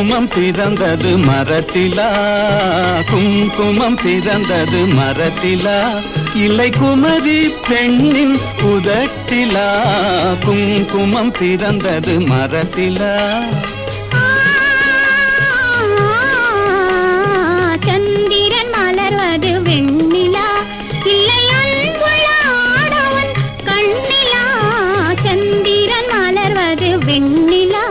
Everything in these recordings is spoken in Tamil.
குங்குமம் பிறந்தது மரத்திலா குங்குமம் பிறந்தது மரத்திலா இல்லை குமரி பெண்ணின் உதட்டிலா குங்குமம் பிறந்தது மரத்திலா சந்திரன் மலர்வது வெண்ணிலா இல்லை அன்புள்ள ஆடவன் கண்ணிலா சந்திரன் மலர்வது வெண்ணிலா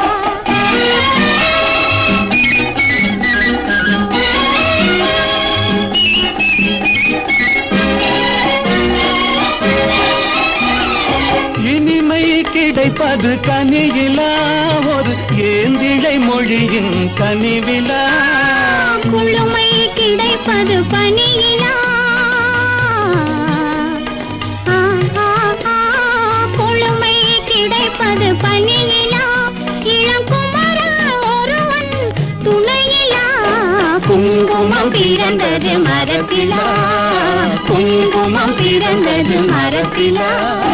இனிமை கிடைப்பது கனியிலா ஒரு ஏந்திழை மொழியின் கனிவிலா குளுமை கிடைப்பது பனியிலா ஆ, ஆ, ஆ, குளுமை கிடைப்பது பனியிலா இளங்குமர ஒருவன் துணையிலா குங்குமம் பிறந்தது மரத்திலா குங்குமம் பிறந்தது மரத்திலா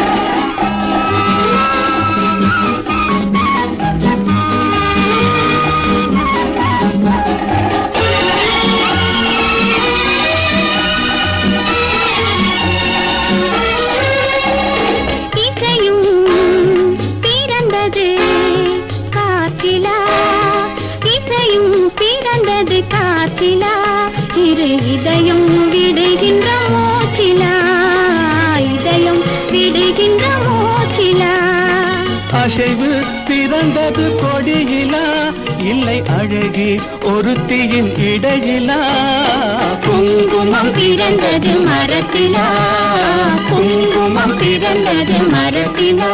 இசையும் பிறந்தது காற்றிலா இசையும் பிறந்தது காற்றிலா இரு இதயம் விடுகின்ற மூச்சிலா இதயம் விடுகின்ற மூச்சிலா அசைவு பிறந்தது கொடியிலா இல்லை அழகி ஒருத்தியின் இடையிலா குங்குமம் பிறந்தது மரத்திலா குங்குமம் பிறந்தது மரத்திலா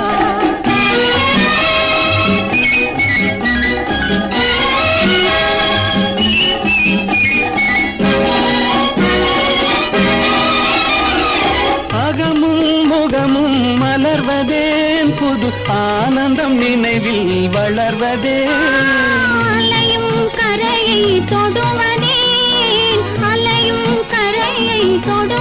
அகமும் முகமும் மலர்வதேன் புது ஆனந்தம் நினைவில் வளர்வதே அலையும் கரையை தொடுவதே அலையும் கரையை தொடு